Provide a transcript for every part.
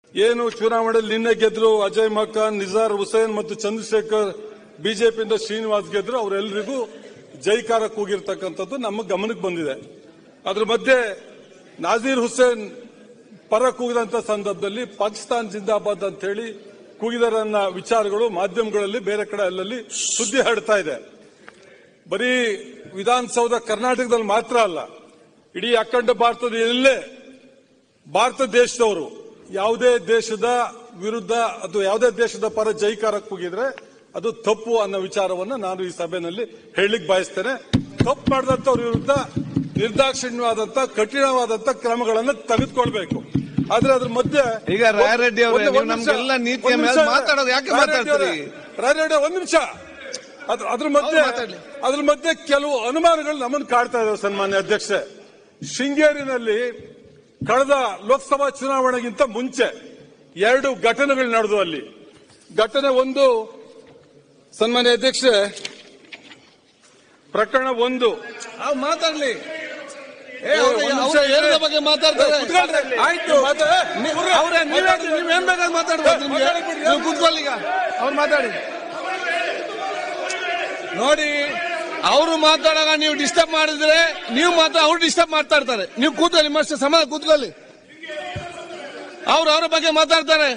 ಏನು ಚುನಾವಣೆಯಲ್ಲಿ ನಿನ್ನೆ ಗೆದ್ರು ಅಜಯ್ ಮಕಾನ್ ನಿಜಾರ್ ಹುಸೇನ್ ಮತ್ತು ಚಂದ್ರಶೇಖರ್ ಬಿಜೆಪಿಯಿಂದ ಶ್ರೀನಿವಾಸ್ ಗೆದ್ರು ಅವರೆಲ್ಲರಿಗೂ ಜೈಕಾರ ಕೂಗಿರ್ತಕ್ಕಂಥದ್ದು ನಮ್ಮ ಗಮನಕ್ಕೆ ಬಂದಿದೆ ಅದ್ರ ಮಧ್ಯೆ ನಾಜೀರ್ ಹುಸೇನ್ ಪರ ಕೂಗಿದಂತ ಸಂದರ್ಭದಲ್ಲಿ ಪಾಕಿಸ್ತಾನ್ ಜಿಂದಾಬಾದ್ ಅಂತ ಹೇಳಿ ಕೂಗಿದರನ್ನ ವಿಚಾರಗಳು ಮಾಧ್ಯಮಗಳಲ್ಲಿ ಬೇರೆ ಕಡೆ ಅಲ್ಲಲ್ಲಿ ಸುದ್ದಿ ಹರಡ್ತಾ ಇದೆ ಬರೀ ವಿಧಾನಸೌಧ ಕರ್ನಾಟಕದಲ್ಲಿ ಮಾತ್ರ ಅಲ್ಲ ಇಡೀ ಅಖಂಡ ಭಾರತದ ಎಲ್ಲೇ ಭಾರತ ದೇಶದವರು ಯಾವುದೇ ದೇಶದ ವಿರುದ್ಧ ಅಥವಾ ಯಾವುದೇ ದೇಶದ ಪರ ಜೈಕಾರ ಕೂಗಿದ್ರೆ ಅದು ತಪ್ಪು ಅನ್ನೋ ವಿಚಾರವನ್ನ ನಾನು ಈ ಸಭೆಯಲ್ಲಿ ಹೇಳಲಿಕ್ಕೆ ಬಯಸ್ತೇನೆ ತಪ್ಪು ಮಾಡಿದಂತವ್ರ ವಿರುದ್ಧ ನಿರ್ದಾಕ್ಷಿಣ್ಯವಾದಂತ ಕಠಿಣವಾದಂತ ಕ್ರಮಗಳನ್ನು ತೆಗೆದುಕೊಳ್ಬೇಕು ಆದ್ರೆ ಅದ್ರ ಮಧ್ಯೆ ಈಗ ರಾಯರೆಡ್ಡಿ ಅವರೇ, ಒಂದು- ನೀವು ಒಂದು ನಿಮಿಷ, ನಮ್ಗೆಲ್ಲ ನೀತಿಯ ಒಂದು ಮೇಲೆ ನಿಮಿಷ, ಮಾತಾಡೋದು ಯಾಕೆ ರಾಯರೆಡ್ಡಿ ಅವರೇ, ಮಾತಾಡ್ತೀರಿ? ರಾಯರೆಡ್ಡಿ ಅವರೇ, ಒಂದು ನಿಮಿಷ ಅದ್ರ ಅದ್ರ ಮಧ್ಯೆ ಹೌದು, ಮಾತಾಡ್ಲಿ. ಅದ್ರ ಮಧ್ಯೆ ಕೆಲವು ಅನುಮಾನಗಳು ನಮ್ಮನ್ನು ಕಾಡ್ತಾ ಇದಾವೆ ಸನ್ಮಾನ್ಯ ಅಧ್ಯಕ್ಷೆ ಶೃಂಗೇರಿನಲ್ಲಿ ಕಳೆದ ಲೋಕಸಭಾ ಚುನಾವಣೆಗಿಂತ ಮುಂಚೆ ಎರಡು ಘಟನೆಗಳು ನಡೆದು ಅಲ್ಲಿ ಘಟನೆ ಒಂದು ಸನ್ಮಾನ್ಯ ಅಧ್ಯಕ್ಷೆ ಪ್ರಕರಣ ಒಂದು ಅವ್ರು ಮಾತಾಡ್ಲಿ ಏ, ಏ, ಅವ್ರು- ಒಂದ್ ನಿಮಿಷ ಅವ್ರು ಇರಿ. ಏನರ ಬಗ್ಗೆ ಮಾತಾಡ್ತಾರೆ ಏ, ಕುತ್ಕೊಳ್ರಿ. ಆಯ್ತು ಮಾತಾ- ನೀ- ಕುರ್ರಿ. ಅವ್ರೇ ನೀವ್ ಹೇಳ್ರಿ, ನೀವ್ ಏನ್ ಬೇಕಾದ್ರೆ ಮಾತಾಡ್ಬೋದು ನಿಮ್ಗೆ ಮಾತಾಡ್ಬಿಡ್ರಿ. ನೀವು ಕೂತ್ಕೊಳ್ಳಿ ಈಗ ಅವ್ರು ಮಾತಾಡಿ ನೋಡಿ ಅವರು ಮಾತಾಡೋವಾಗ ನೀವು ಡಿಸ್ಟರ್ಬ್ ಮಾಡಿದ್ರೆ ನೀವು ಮಾತ್ರ ಅವ್ರು ಡಿಸ್ಟರ್ಬ್ ಮಾಡ್ತಾ ಇರ್ತಾರೆ ನೀವು ಕೂತ್ಕೊಳ್ಳಿ ನಿಮ್ಮಷ್ಟು ಸಮಾನ ಕೂತ್ಕೊಳ್ಳಿ ಅವ್ರು ಅವರ ಬಗ್ಗೆ ಮಾತಾಡ್ತಾರೆ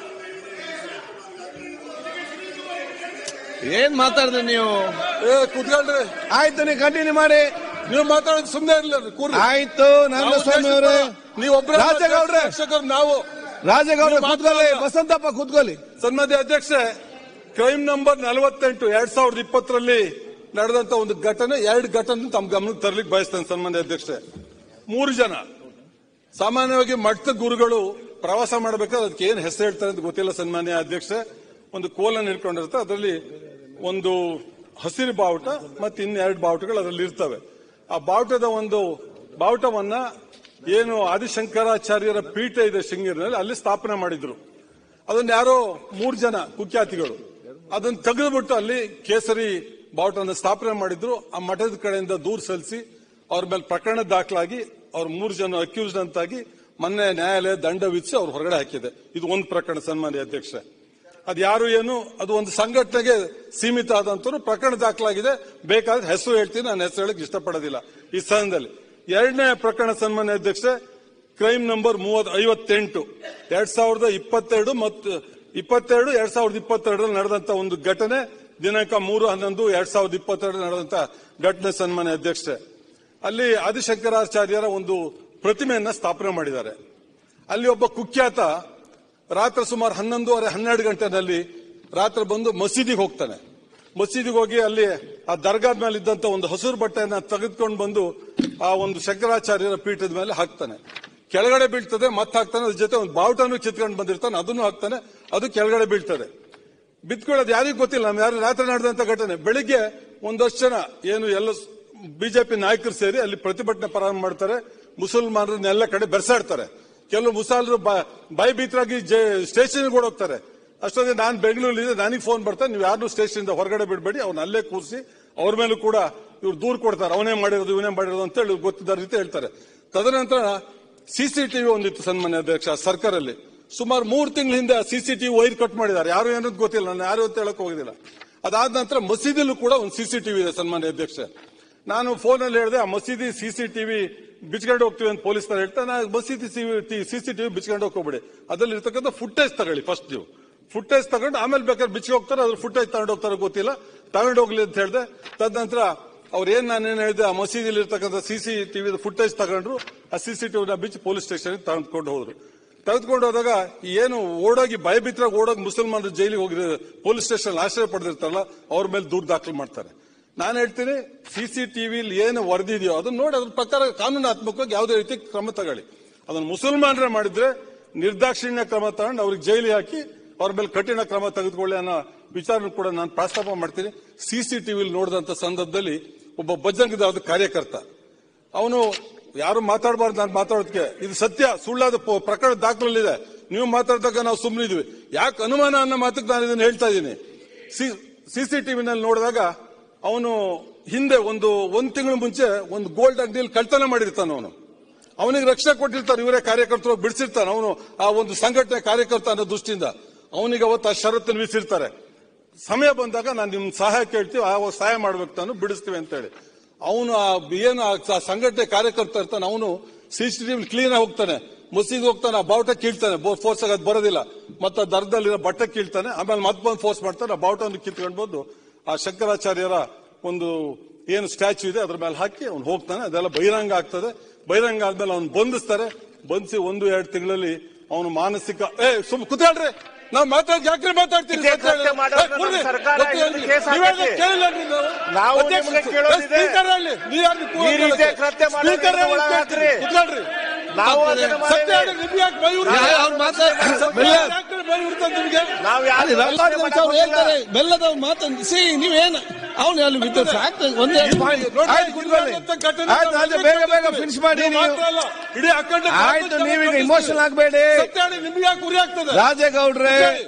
ಏನ್ ಮಾತಾಡಿದ್ರಿ ನೀವು ಏ ಕುತ್ಕೊಳ್ರಿ ಆಯ್ತು ನೀವು ಕಂಟಿನ್ಯೂ ಮಾಡಿ ನೀವು ಮಾತಾಡೋದು ಸುಮ್ಮನೆ ಇರಲಿಲ್ಲ ಕೂರ್ರಿ ಆಯ್ತು ನಾವು ಸ್ವಾಮಿ ಅವರೇ ನೀವು ಒಬ್ಬರೇ ರಾಜೇಗೌಡ್ರೆ. ಶಿಕ್ಷಕರು ನಾವು ರಾಜೇಗೌಡ ನೀವು ಕೂತ್ಕೊಳ್ಳಿ ಮಾತಾಡಲ್ಲ. ಬಸಂತಪ್ಪ ಕೂತ್ಕೊಳ್ಳಿ ಸನ್ಮಾನ್ಯ ಅಧ್ಯಕ್ಷೆ ಕ್ರೈಮ್ ನಂಬರ್ ನಲವತ್ತೆಂಟು ಎರಡ್ ಸಾವಿರದ ಇಪ್ಪತ್ತರಲ್ಲಿ ನಡೆದಂತ ಒಂದು ಘಟನೆ ಎರಡು ಘಟನೆ ತಮ್ಮ ಗಮನಕ್ಕೆ ತರಲಿಕ್ಕೆ ಬಯಸ್ತೇನೆ ಸನ್ಮಾನ್ಯ ಅಧ್ಯಕ್ಷೆ ಮೂರು ಜನ ಸಾಮಾನ್ಯವಾಗಿ ಮಠದ ಗುರುಗಳು ಪ್ರವಾಸ ಮಾಡಬೇಕಾದ್ರೆ ಅದಕ್ಕೆ ಏನು ಹೆಸರು ಹೇಳ್ತಾರೆ ಅಂತ ಗೊತ್ತಿಲ್ಲ ಸನ್ಮಾನ್ಯ ಅಧ್ಯಕ್ಷೆ ಒಂದು ಕೋಲನ್ನು ಹಿಡ್ಕೊಂಡಿರ್ತಾರೆ ಅದರಲ್ಲಿ ಒಂದು ಹಸಿರು ಬಾವುಟ ಮತ್ತೆ ಇನ್ನೆರಡು ಬಾವುಟಗಳು ಅದರಲ್ಲಿ ಇರ್ತವೆ ಆ ಬಾವುಟದ ಒಂದು ಬಾವುಟವನ್ನ ಏನು ಆದಿಶಂಕರಾಚಾರ್ಯರ ಪೀಠ ಇದೆ ಶೃಂಗೇರಿನಲ್ಲಿ ಅಲ್ಲಿ ಸ್ಥಾಪನೆ ಮಾಡಿದ್ರು ಅದನ್ನ ಯಾರೋ ಮೂರು ಜನ ಕುಖ್ಯಾತಿಗಳು ಅದನ್ನ ತೆಗೆದುಬಿಟ್ಟು ಅಲ್ಲಿ ಕೇಸರಿ ಬಾವುಟನ ಸ್ಥಾಪನೆ ಮಾಡಿದ್ರು ಆ ಮಠದ ಕಡೆಯಿಂದ ದೂರು ಸಲ್ಲಿಸಿ ಅವ್ರ ಮೇಲೆ ಪ್ರಕರಣ ದಾಖಲಾಗಿ ಅವ್ರ ಮೂರು ಜನ ಅಕ್ಯೂಸ್ಡ್ ಅಂತಾಗಿ ಮೊನ್ನೆ ನ್ಯಾಯಾಲಯ ದಂಡ ವಿಧಿಸಿ ಅವ್ರು ಹೊರಗಡೆ ಹಾಕಿದೆ ಇದು ಒಂದು ಪ್ರಕರಣ ಸನ್ಮಾನ್ಯ ಅಧ್ಯಕ್ಷ ಅದು ಯಾರು ಏನು ಅದು ಒಂದು ಸಂಘಟನೆಗೆ ಸೀಮಿತ ಆದಂತವ್ರು ಪ್ರಕರಣ ದಾಖಲಾಗಿದೆ ಬೇಕಾದ್ರೆ ಹೆಸರು ಹೇಳ್ತೀನಿ ನಾನು ಹೆಸರು ಹೇಳಕ್ ಇಷ್ಟಪಡೋದಿಲ್ಲ ಈ ಸದನದಲ್ಲಿ ಎರಡನೇ ಪ್ರಕರಣ ಸನ್ಮಾನ್ಯ ಅಧ್ಯಕ್ಷೆ ಕ್ರೈಮ್ ನಂಬರ್ ಮೂವತ್ ಐವತ್ತೆಂಟು ಎರಡ್ ಸಾವಿರದ ಇಪ್ಪತ್ತೆರಡು ಮತ್ತು ಇಪ್ಪತ್ತೆರಡು ಎರಡ್ ಸಾವಿರದ ಇಪ್ಪತ್ತೆರಡರಲ್ಲಿ ನಡೆದಂತ ಒಂದು ಘಟನೆ ದಿನಾಂಕ ಮೂರು ಹನ್ನೊಂದು ಎರಡ್ ಸಾವಿರದ ಇಪ್ಪತ್ತೆರಡು ನಡೆದಂತ ಘಟನೆ ಸನ್ಮಾನ್ಯ ಅಧ್ಯಕ್ಷೆ ಅಲ್ಲಿ ಆದಿಶಂಕರಾಚಾರ್ಯರ ಒಂದು ಪ್ರತಿಮೆಯನ್ನ ಸ್ಥಾಪನೆ ಮಾಡಿದ್ದಾರೆ ಅಲ್ಲಿ ಒಬ್ಬ ಕುಖ್ಯಾತ ರಾತ್ರಿ ಸುಮಾರು ಹನ್ನೊಂದುವರೆ ಹನ್ನೆರಡು ಗಂಟೆನಲ್ಲಿ ರಾತ್ರಿ ಬಂದು ಮಸೀದಿಗೆ ಹೋಗ್ತಾನೆ ಮಸೀದಿಗೆ ಹೋಗಿ ಅಲ್ಲಿ ಆ ದರ್ಗಾದ ಮೇಲೆ ಇದ್ದಂತ ಒಂದು ಹಸಿರು ಬಟ್ಟೆಯನ್ನ ತೆಗೆದುಕೊಂಡು ಬಂದು ಆ ಒಂದು ಶಂಕರಾಚಾರ್ಯರ ಪೀಠದ ಮೇಲೆ ಹಾಕ್ತಾನೆ ಕೆಳಗಡೆ ಬೀಳ್ತದೆ ಮತ್ತೆ ಹಾಕ್ತಾನೆ ಅದ್ರ ಜೊತೆ ಒಂದು ಬಾವುಟನು ಕಿತ್ಕೊಂಡು ಬಂದಿರ್ತಾನೆ ಅದನ್ನು ಹಾಕ್ತಾನೆ ಅದು ಕೆಳಗಡೆ ಬೀಳ್ತದೆ ಬಿತ್ಕೊಳ್ಳೋದು ಯಾರಿಗೂ ಗೊತ್ತಿಲ್ಲ ನಮ್ ಯಾರು ರಾತ್ರಿ ನಡೆದಂತ ಘಟನೆ ಬೆಳಿಗ್ಗೆ ಒಂದಷ್ಟು ಜನ ಏನು ಎಲ್ಲ ಬಿಜೆಪಿ ನಾಯಕರು ಸೇರಿ ಅಲ್ಲಿ ಪ್ರತಿಭಟನೆ ಪ್ರಾರಂಭ ಮಾಡ್ತಾರೆ ಮುಸಲ್ಮಾನರನ್ನೆಲ್ಲ ಕಡೆ ಬೆರೆಸಾಡ್ತಾರೆ ಕೆಲವು ಮುಸಾಲ್ರು ಬಾಯಿ ಬೀತರಾಗಿ ಸ್ಟೇಷನ್ ಕೂಡ ಹೋಗ್ತಾರೆ ಅಷ್ಟೊಂದು ನಾನು ಬೆಂಗಳೂರಿದೆ ನನಗೆ ಫೋನ್ ಬರ್ತಾರೆ ನೀವು ಯಾರು ಸ್ಟೇಷನ್ ಹೊರಗಡೆ ಬಿಡಬೇಡಿ ಅವ್ನ ಅಲ್ಲೇ ಕೂರಿಸಿ ಅವ್ರ ಮೇಲೂ ಕೂಡ ಇವ್ರು ದೂರ ಕೊಡ್ತಾರೆ ಅವನೇ ಮಾಡಿರೋದು ಇವನೇ ಮಾಡಿರೋದು ಅಂತ ಹೇಳಿ ಗೊತ್ತಿದ್ದ ರೀತಿ ಹೇಳ್ತಾರೆ ತದನಂತರ ಸಿಸಿಟಿವಿ ಒಂದಿತ್ತು ಸನ್ಮಾನ್ಯ ಅಧ್ಯಕ್ಷ ಸರ್ಕಾರಲ್ಲಿ ಸುಮಾರು ಮೂರು ತಿಂಗಳ ಹಿಂದೆ ಸಿಸಿಟಿವಿ ವೈರ್ ಕಟ್ ಮಾಡಿದ್ದಾರೆ ಯಾರು ಏನಂತ ಗೊತ್ತಿಲ್ಲ ನಾನು ಯಾರು ಅಂತ ಹೇಳಕ್ ಹೋಗೋದಿಲ್ಲ ಅದಾದ ನಂತರ ಮಸೀದಿಲೂ ಕೂಡ ಒಂದು ಸಿಸಿಟಿವಿ ಇದೆ ಸನ್ಮಾನ್ಯ ಅಧ್ಯಕ್ಷ ನಾನು ಫೋನಲ್ಲಿ ಹೇಳಿದೆ ಆ ಮಸೀದಿ ಸಿಸಿಟಿವಿ ಬಿಚ್ಕೊಂಡು ಹೋಗ್ತೀವಿ ಅಂತ ಪೊಲೀಸರು ಹೇಳ್ತಾರೆ ನಾ ಮಸೀದಿ ಸಿಸಿಟಿವಿ ಬಿಚ್ಕೊಂಡು ಹೋಗ್ಕೋಬೇಡಿ ಅದ್ರಲ್ಲಿ ಇರ್ತಕ್ಕಂಥ ಫುಟೇಜ್ ತಗೊಳ್ಳಿ ಫಸ್ಟ್ ನೀವು ಫುಟೇಜ್ ತಗೊಂಡು ಆಮೇಲೆ ಬೇಕಾದ್ರೆ ಬಿಚ್ಚಿ ಹೋಗ್ತಾರೆ ಅದ್ರ ಫುಟೇಜ್ ತಗೊಂಡು ಹೋಗ್ತಾರೋ ಗೊತ್ತಿಲ್ಲ ತಗೊಂಡು ಹೋಗ್ಲಿ ಅಂತ ಹೇಳಿದೆ ತದನಂತರ ಅವ್ರು ಏನ್ ನಾನೇನು ಹೇಳಿದೆ ಆ ಮಸೀದಿಲಿ ಇರ್ತಕ್ಕಂಥ ಸಿಸಿ ಟಿವಿ ಫುಟೇಜ್ ತಗೊಂಡ್ರು ಆ ಸಿಸಿ ಟಿವಿನ ಬಿಚ್ಚಿ ಪೊಲೀಸ್ ಸ್ಟೇಷನ್ ತೆಗೆದುಕೊಂಡು ಹೋದ್ರು ತೆಗೆದುಕೊಂಡು ಹೋದಾಗ ಈ ಏನು ಓಡೋಗಿ ಭಯಭೀತರಾಗಿ ಓಡೋಗಿ ಮುಸಲ್ಮಾನರು ಜೈಲಿಗೆ ಹೋಗಿ ಪೊಲೀಸ್ ಸ್ಟೇಷನ್ ಆಶ್ರಯ ಪಡೆದಿರ್ತಾರಲ್ಲ ಅವ್ರ ಮೇಲೆ ದೂರು ದಾಖಲು ಮಾಡ್ತಾರೆ ನಾನು ಹೇಳ್ತೀನಿ ಸಿಸಿ ಟಿವಿಲಿ ಏನು ವರದಿ ಇದೆಯೋ ಅದನ್ನ ನೋಡಿ ಅದ್ರ ಪ್ರಕಾರ ಕಾನೂನಾತ್ಮಕವಾಗಿ ಯಾವುದೇ ರೀತಿ ಕ್ರಮ ತಗೊಳ್ಳಿ ಅದನ್ನು ಮುಸಲ್ಮಾನರೇ ಮಾಡಿದ್ರೆ ನಿರ್ದಾಕ್ಷಿಣ್ಯ ಕ್ರಮ ತಗೊಂಡು ಅವ್ರಿಗೆ ಜೈಲಿಗೆ ಹಾಕಿ ಅವ್ರ ಮೇಲೆ ಕಠಿಣ ಕ್ರಮ ತೆಗೆದುಕೊಳ್ಳಿ ಅನ್ನೋ ವಿಚಾರ ಕೂಡ ನಾನು ಪ್ರಸ್ತಾಪ ಮಾಡ್ತೀನಿ ಸಿಸಿ ಟಿವಿಲಿ ನೋಡಿದಂತ ಸಂದರ್ಭದಲ್ಲಿ ಒಬ್ಬ ಬಜರಂಗದ ಕಾರ್ಯಕರ್ತ ಅವನು ಯಾರು ಮಾತಾಡಬಾರ್ದು ನಾನು ಮಾತಾಡೋದಕ್ಕೆ ಇದು ಸತ್ಯ ಸುಳ್ಳಾದ ಪ- ಪ್ರಕರಣ ದಾಖಲೆಲ್ಲಿದೆ ನೀವು ಮಾತಾಡಿದಾಗ ನಾವು ಸುಮ್ಮನಿದ್ವಿ ಯಾಕೆ ಅನುಮಾನ ಅನ್ನೋ ಮಾತಕ್ಕೆ ನಾನು ಇದನ್ನ ಹೇಳ್ತಾ ಇದ್ದೀನಿ ಸಿಸಿಟಿವಿನಲ್ಲಿ ನೋಡಿದಾಗ ಅವನು ಹಿಂದೆ ಒಂದು ಒಂದ್ ತಿಂಗಳ ಮುಂಚೆ ಒಂದು ಗೋಲ್ಡ್ ಅಂಗಡಿಯಲ್ಲಿ ಕಳ್ತನ ಮಾಡಿರ್ತಾನೆ ಅವನು ಅವನಿಗೆ ರಕ್ಷಣೆ ಕೊಟ್ಟಿರ್ತಾರೆ ಇವರೇ ಕಾರ್ಯಕರ್ತರು ಬಿಡಿಸಿರ್ತಾನೆ ಅವನು ಆ ಒಂದು ಸಂಘಟನೆ ಕಾರ್ಯಕರ್ತ ಅನ್ನೋ ದೃಷ್ಟಿಯಿಂದ ಅವನಿಗೆ ಅವತ್ತು ಆ ಷರತ್ತನ್ನು ವಿಸಿರ್ತಾರೆ ಸಮಯ ಬಂದಾಗ ನಾನು ನಿಮ್ ಸಹಾಯ ಕೇಳ್ತೀವಿ ಆ ಸಹಾಯ ಮಾಡ್ಬೇಕು ತಾನು ಬಿಡಿಸ್ತೀವಿ ಅಂತೇಳಿ ಅವನು ಆ ಏನು ಆ ಸ- ಸಂಘಟನೆ ಕಾರ್ಯಕರ್ತ ಇರ್ತಾನೆ ಅವನು ಸಿ ಸಿ ಟಿವಿ ಕ್ಲೀನ್ ಆಗಿ ಹೋಗ್ತಾನೆ ಮುಸಿಗೆ ಹೋಗ್ತಾನೆ ಆ ಬಾವುಟ ಕೀಳ್ತಾನೆ ಫೋರ್ಸ್ ಆಗಿ ಅದು ಬರೋದಿಲ್ಲ ಮತ್ತೆ ಆ ದರದಲ್ಲಿರೋ ಬಟ್ಟೆ ಕೀಳ್ತಾನೆ ಆಮೇಲೆ ಮತ್ತೆ ಬಂದು ಫೋರ್ಸ್ ಮಾಡ್ತಾನೆ ಆ ಬಾವುಟವನ್ನು ಕಿತ್ಕೊಂಡು ಬಂದು ಆ ಶಂಕರಾಚಾರ್ಯರ ಒಂದು ಏನು ಸ್ಟ್ಯಾಚ್ಯೂ ಇದೆ ಅದ್ರ ಮೇಲೆ ಹಾಕಿ ಅವ್ನು ಹೋಗ್ತಾನೆ ಅದೆಲ್ಲ ಬಹಿರಂಗ ಆಗ್ತದೆ ಬಹಿರಂಗ ಆದ್ಮೇಲೆ ಅವ್ನು ಬಂಧಿಸ್ತಾರೆ ಬಂಧಿಸಿ ಒಂದು ಎರಡು ತಿಂಗಳಲ್ಲಿ ಅವನು ಮಾನಸಿಕ ಏ ಸುಮ್ ಕುತ್ಕೊಳ್ರಿ ನಾವು ಮಾತಾಡ್ ಯಾಕ್ರೆ ಮಾತಾಡ್ತೀರಿ ಇದೇ ಕೃತ್ಯ ಮಾಡೋರ್ನ ನಮ್ಮ ಸರ್ಕಾರ ಹಿಡಿದು ಕೇಸ್ ಹಾಕೈತಿ. ನಾವು ನಿಮ್ಗೆ ಕೇಳೋದಿದೆ. ಈ ರೀತಿಯ ಕೃತ್ಯ ಮಾಡೋರ್ನ ಒಳಗ್ ಹಾಕ್ರಿ. ನಾವು ಅದನ್ನ ಸತ್ಯ ಮಾಡಿದ್ವಿ. ಹೇಳಿ, ನಿಮ್ಗೆ ಯಾಕೆ ಭಯ ಉಂಟು? ಯಾ- ಅವ್ರು ಮಾತಾಡ್- ಸತ್ಯ ಯಾಕೆ ಭಯ ಉಂಟು ಅಂತ ನಿಮ್ಗೆ? ನಾವು ಯಾರು ಅಲ್ಲಿ ರಂಪಾಡಿ ಅಂತ ಅವ್ರು ಹೇಳ್ತಾರೆ ಬೆಲ್ಲದವ್ರು ಮಾತಂದು ಸಿ ನೀವೇನು ಅವನು ಅಲ್ಲಿ ವಿತ್ ಫ್ಯಾಕ್ಟ್ ಒಂದೇ ನೋಡಿ, ಆಯ್ತು, ಕೂತ್ಕೊಳ್ಳಿ. ಇರುವಂತ ಘಟನೆ ಆಯ್ತು, ರಾಜ, ಬೇಗ ಬೇಗ finish ಮಾಡಿ ನೀವು ನೀವು. ಮಾತ್ರ ಅಲ್ಲ, ಇಡೀ ಅಖಂಡ ಆಯ್ತು ಭಾರತ ನೀವೀಗ ಜನ ಇಮೋಷನಲ್ ಆಗ್ಬೇಡಿ ಸತ್ಯ ಹೇಳಿ, ನಿಮ್ಗೆ ಯಾಕೆ ಉರಿ ಆಗ್ತದೆ ರಾಜೇಗೌಡ್ರೆ ಹೇಳಿ.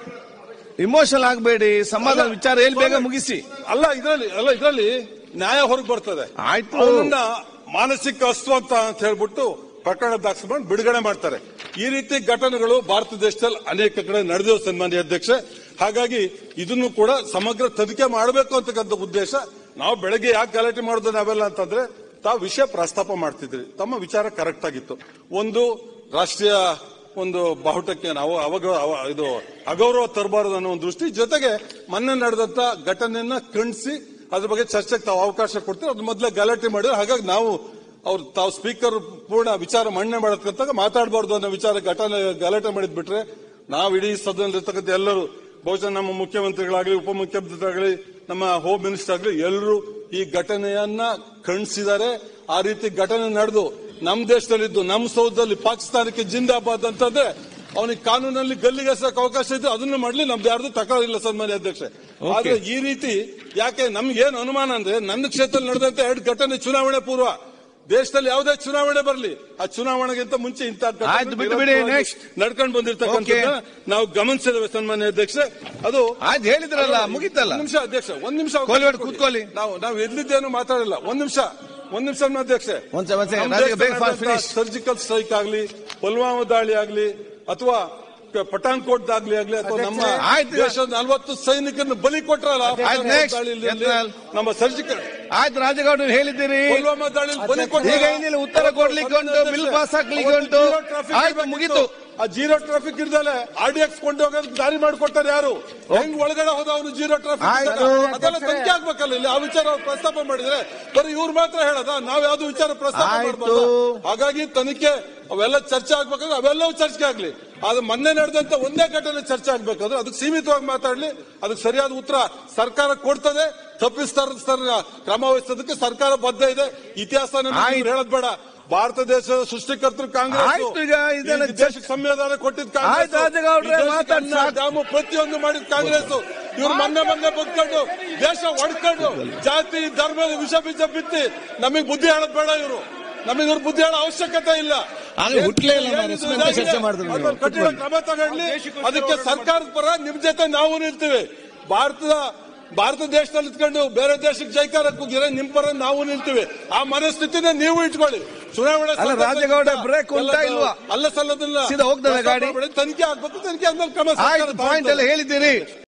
ಇಮೋಷನಲ್ ಆಗ್ಬೇಡಿ ಸಮಾಧಾನ ವಿಚಾರ ಹೇಳಿ ಬೇಗ ಮುಗಿಸಿ ಅಲ್ಲ ಇದರಲ್ಲಿ ಅಲ್ಲ ಇದರಲ್ಲಿ ನ್ಯಾಯ ಹೊರಗೆ ಬರ್ತದೆ ಆಯ್ತು. ಅವನನ್ನ ಮಾನಸಿಕ ಅಸ್ವಸ್ಥ ಅಂತ ಹೇಳ್ಬಿಟ್ಟು ಪ್ರಕರಣ ದಾಖಲಿಸಿ ಬಿಡುಗಡೆ ಮಾಡ್ತಾರೆ ಈ ರೀತಿ ಘಟನೆಗಳು ಭಾರತ ದೇಶದಲ್ಲಿ ಅನೇಕ ಕಡೆ ನಡೆದಿವೆ ಸನ್ಮಾನ್ಯ ಅಧ್ಯಕ್ಷ ಹಾಗಾಗಿ ಇದನ್ನು ಕೂಡ ಸಮಗ್ರ ತನಿಖೆ ಮಾಡಬೇಕು ಅಂತಕ್ಕಂಥ ಉದ್ದೇಶ ನಾವು ಬೆಳಗ್ಗೆ ಯಾಕೆ ಗಲಾಟೆ ಮಾಡೋದು ನಾವೆಲ್ಲ ಅಂತಂದ್ರೆ ತಾವು ವಿಷಯ ಪ್ರಸ್ತಾಪ ಮಾಡ್ತಿದ್ರಿ ತಮ್ಮ ವಿಚಾರ ಕರೆಕ್ಟ್ ಆಗಿತ್ತು ಒಂದು ರಾಷ್ಟ್ರೀಯ ಒಂದು ಬಾಹುಟಕ್ಕೆ ನಾವು ಅವಾಗ ಅವ- ಇದು ಅಗೌರವ ತರಬಾರದು ಅನ್ನೋ ಒಂದು ದೃಷ್ಟಿ ಜೊತೆಗೆ ಮೊನ್ನೆ ನಡೆದಂತ ಘಟನೆಯನ್ನ ಖಂಡಿಸಿ ಅದ್ರ ಬಗ್ಗೆ ಚರ್ಚೆಗೆ ತಾವು ಅವಕಾಶ ಕೊಡ್ತೀವಿ ಅದ್ರ ಮೊದಲೇ ಗಲಾಟೆ ಮಾಡಿದ್ರೆ ಹಾಗಾಗಿ ನಾವು ಅವ್ರು ತಾವು ಸ್ಪೀಕರ್ ಪೂರ್ಣ ವಿಚಾರ ಮಂಡನೆ ಮಾಡತಕ್ಕಂತಾಗ ಮಾತಾಡಬಾರ್ದು ಅನ್ನೋ ವಿಚಾರ ಘಟನೆ ಗಲಾಟೆ ಮಾಡಿದ್ ಬಿಟ್ರೆ ನಾವು ಇಡೀ ಸದನದಲ್ಲಿರ್ತಕ್ಕಂಥ ಎಲ್ಲರೂ ಬಹುಶಃ ನಮ್ಮ ಮುಖ್ಯಮಂತ್ರಿಗಳಾಗಲಿ ಉಪಮುಖ್ಯಮಂತ್ರಿಗಳಾಗಲಿ ನಮ್ಮ ಹೋಮ್ ಮಿನಿಸ್ಟರ್ ಆಗಲಿ ಎಲ್ಲರೂ ಈ ಘಟನೆಯನ್ನ ಖಂಡಿಸಿದ್ದಾರೆ ಆ ರೀತಿ ಘಟನೆ ನಡೆದು ನಮ್ಮ ದೇಶದಲ್ಲಿದ್ದು ನಮ್ಮ ಸೌಧದಲ್ಲಿ ಪಾಕಿಸ್ತಾನಕ್ಕೆ ಜಿಂದಾಬಾದ್ ಅಂತಂದ್ರೆ ಅವನಿಗೆ ಕಾನೂನಲ್ಲಿ ಗಲ್ಲಿಗೆಸಕ್ಕೆ ಅವಕಾಶ ಇದ್ದು ಅದನ್ನು ಮಾಡ್ಲಿ ನಮ್ದು ಯಾರ್ದು ತಕರಾರಿಲ್ಲ ಸನ್ಮಾನ್ಯ ಅಧ್ಯಕ್ಷ ಆದ್ರೆ ಈ ರೀತಿ ಯಾಕೆ ನಮ್ಗೆ ಏನು ಅನುಮಾನ ಅಂದ್ರೆ ನನ್ನ ಕ್ಷೇತ್ರದಲ್ಲಿ ನಡೆದಂತ ಎರಡು ಘಟನೆ ಚುನಾವಣೆ ಪೂರ್ವ ದೇಶದಲ್ಲಿ ಯಾವುದೇ ಚುನಾವಣೆ ಬರಲಿ ಆ ಚುನಾವಣೆಗಿಂತ ಮುಂಚೆ ಇಂಥ ಘಟನೆ ಆಯ್ತು, ಬಿಟ್ಟು ಬಿಡಿ, next. ನಡ್ಕೊಂಡು ಬಂದಿರ್ತಕ್ಕಂಥ ನಾವು ಗಮನಿಸಿದ್ದೇವೆ ಸನ್ಮಾನ್ಯ ಅಧ್ಯಕ್ಷ ಅದು ಆಯ್ತು ಹೇಳಿದ್ರಲ್ಲ ಮುಗಿತಲ್ಲ ಒಂದ್ ನಿಮಿಷ ಅಧ್ಯಕ್ಷ ಒಂದ್ ನಿಮಿಷ ಅವಕಾಶ ಕೋಲಿವಾಡ್ ಕೊಡಿ. ಕೂತ್ಕೊಳ್ಳಿ. ನಾವು ನಾವು ಎಲ್ಲಿದ್ದೇನು ಮಾತಾಡಿಲ್ಲ ಒಂದ್ ನಿಮಿಷ ಒಂದ್ ನಿಮಿಷ ಅಧ್ಯಕ್ಷ ಒಂದ್ ಸೆ- ಒಂದ್ ಸೆ- ರಾಜ, ಬೇಗ fast finish. ಸರ್ಜಿಕಲ್ ಸ್ಟ್ರೈಕ್ ಆಗ್ಲಿ ಪುಲ್ವಾಮಾ ದಾಳಿ ಆಗ್ಲಿ ಅಥವಾ ಕ- ಪಠಾಣ್ಕೋಟ್ ದಾಗ್ಲಿ ಆಗ್ಲಿ ಅಥವಾ ನಮ್ಮ ಆಯ್ತು. ದೇಶದ ನಲವತ್ತು ಸೈನಿಕರನ್ನು ಬಲಿ ಕೊಟ್ರಲ್ಲ ಆ ಆಯ್ತು, ಪಠಾಣ್ಕೋಟ್ next. ದಾಳಿಯಲ್ಲಿ ಯತ್ನಾಳ್. ನಮ್ಮ ಸರ್ಜಿಕಲ್ ಆಯ್ತು ರಾಜೇಗೌಡರು ಹೇಳಿದ್ದೀರಿ ಪುಲ್ವಾಮಾ ದಾಳಿಯಲ್ಲಿ ಬಲಿ ಕೊಟ್ರಲ್ಲ. ಈಗ ಇನ್ನಿಲ್ಲಿ ಉತ್ತರ ಕೊಡ್ಲಿಕ್ಕೆ ಉಂಟು, ಬಿಲ್ ಪಾಸ್ ಹಾಕ್ಲಿಕ್ಕೆ ಉಂಟು. ಜೀರೋ ಟ್ರಾಫಿಕ್ ಆಯ್ತು, ಇರ್ಬೇಕಿತ್ತು. ಮುಗೀತು. ಆ ಜೀರೋ ಟ್ರಾಫಿಕ್ ಇರ್ದಲೆ ಆರ್ ಡಿ ಎಕ್ಸ್ ಕೊಂಡು ಹೋಗೋದಕ್ಕೆ ದಾರಿ ಮಾಡಿಕೊಟ್ಟಾರೆ ಯಾರು ಹೆಂಗ್ ಒಳಗಡೆ ಹೋದ ಅವನು ಜೀರೋ ಟ್ರಾಫಿಕ್ ಆಯ್ತು. ಅದೆಲ್ಲ ತನಿಖೆ ಆಗ್ಬೇಕಲ್ಲ ಇಲ್ಲಿ ಆ ವಿಚಾರ ಅವ್ರು ಪ್ರಸ್ತಾಪ ಮಾಡಿದ್ರೆ ಬರೀ ಇವ್ರು ಮಾತ್ರ ಹೇಳದ ನಾವ್ ಯಾವ್ದು ವಿಚಾರ ಪ್ರಸ್ತಾಪ ಆಯ್ತು. ಮಾಡಬಾರ್ದು ಹಾಗಾಗಿ ತನಿಖೆ ಅವೆಲ್ಲ ಚರ್ಚೆ ಆಗ್ಬೇಕಂದ್ರೆ ಅವೆಲ್ಲವೂ ಚರ್ಚೆ ಆಗ್ಲಿ ಅದು ಮೊನ್ನೆ ನಡೆದಂತ ಒಂದೇ ಘಟನೆ ಚರ್ಚೆ ಆಗ್ಬೇಕಾದ್ರೆ ಅದಕ್ಕೆ ಸೀಮಿತವಾಗಿ ಮಾತಾಡ್ಲಿ ಅದಕ್ಕೆ ಸರಿಯಾದ ಉತ್ತರ ಸರ್ಕಾರ ಕೊಡ್ತದೆ ತಪ್ಪಿಸ್ತಾರ ಕ್ರಮ ವಹಿಸೋದಕ್ಕೆ ಸರ್ಕಾರ ಬದ್ಧ ಇದೆ ಇತಿಹಾಸ ಆಯ್ತು. ಹೇಳದ್ ಬೇಡ ಭಾರತ ದೇಶದ ಸೃಷ್ಟಿಕರ್ತರು ಕಾಂಗ್ರೆಸ್ ಆಯ್ತು, ಈಗ ಇದನ್ನ ಈ ದೇಶಕ್ಕೆ ಸಂವಿಧಾನ ಕೊಟ್ಟಿದ್ ಆಯ್ತು, ರಾಜೇಗೌಡ್ರೆ, ಮಾತಾಡಿ ಸಾಕು. ಡ್ಯಾಮು ಪ್ರತಿಯೊಂದು ಮಾಡಿದ ಕಾಂಗ್ರೆಸ್ ಇವ್ರು ಮೊನ್ನೆ ಮೊನ್ನೆ ಬಂದ್ಕೊಂಡು ದೇಶ ಹೊಡ್ಕೊಂಡು ಜಾತಿ ಧರ್ಮದ ವಿಷ ಬೀಜ ಬಿತ್ತಿ ನಮಗ್ ಬುದ್ಧಿ ಹೇಳದ್ ಬೇಡ ಇವರು ನಮಗೆ ಇವ್ರ ಬುದ್ಧಿ ಹೇಳೋ ಅವಶ್ಯಕತೆ ಇಲ್ಲ ಆಗ್ಲೇ ಹುಟ್ಲೇ ಇಲ್ಲ ಮಾರ್ರೆ, ಏನಿದು ಸುಮ್ನೆ ಇದಾಗಿದೆ? ಚರ್ಚೆ ಮಾಡಿದ್ರು ನೀವು. ಅದ್ರಲ್ಲಿ ಕಠಿಣ ಕ್ರಮ ತಗೊಳ್ಳಿ ಅದಕ್ಕೆ ಸರ್ಕಾರದ ಪರ ನಿಮ್ ಜೊತೆ ನಾವು ನಿಲ್ತೀವಿ ಭಾರತದ ಭಾರತ ದೇಶದಲ್ಲಿ ಇಟ್ಕೊಂಡು ಬೇರೆ ದೇಶಕ್ಕೆ ಜೈಕಾರ ಕೂಗಿದ್ರೆ ನಿಮ್ ಪರ ನಾವು ನಿಲ್ತೀವಿ ಆ ಮನಸ್ಥಿತಿನ ನೀವು ಇಟ್ಕೊಳ್ಳಿ ಚುನಾವಣೆ ಅಲ್ಲ, ರಾಜೇಗೌಡ, break ಉಂಟಾ ಇಲ್ವಾ? ಅಲ್ಲ ಸಲ್ಲದಲ್ಲ ಸೀದಾ ಹೋಗ್ತದೆ ಗಾಡಿ? ತನಿಖೆ ಆಗ್ಬೇಕು ತನಿಖೆ ಆದ್ಮೇಲೆ ಕ್ರಮ ಆಯ್ತು ಸರ್ಕಾರ ಪಾಯಿಂಟ್ ಎಲ್ಲ ಹೇಳಿದ್ದೀರಿ